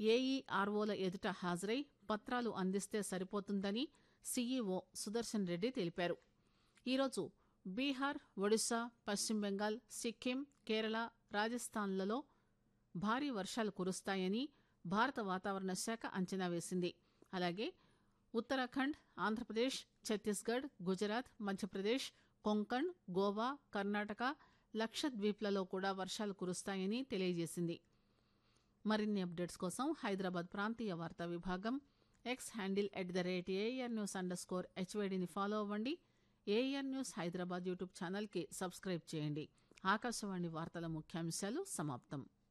ఏఈఆర్ఓల ఎదుట హాజరై పత్రాలు అందిస్తే సరిపోతుందని సీఈఓ సుదర్శన్ రెడ్డి తెలిపారు ఈరోజు బీహార్ ఒడిశా పశ్చిమ బెంగాల్ సిక్కిం కేరళ రాజస్థాన్లలో భారీ వర్షాలు కురుస్తాయని భారత వాతావరణ శాఖ అంచనా వేసింది అలాగే ఉత్తరాఖండ్ ఆంధ్రప్రదేశ్ ఛత్తీస్గఢ్ గుజరాత్ మధ్యప్రదేశ్ కొంకణ్ గోవా కర్ణాటక లక్షద్వీప్లలో కూడా వర్షాలు కురుస్తాయని తెలియజేసింది మరిన్ని అప్డేట్స్ కోసం హైదరాబాద్ ప్రాంతీయ వార్తా విభాగం X handle at the rate AR news underscore హెచ్వైడిని ఫాలో అవ్వండి ఏఆర్ న్యూస్ హైదరాబాద్ యూట్యూబ్ ఛానల్కి సబ్స్క్రైబ్ చేయండి ఆకాశవాణి వార్తల ముఖ్యాంశాలు సమాప్తం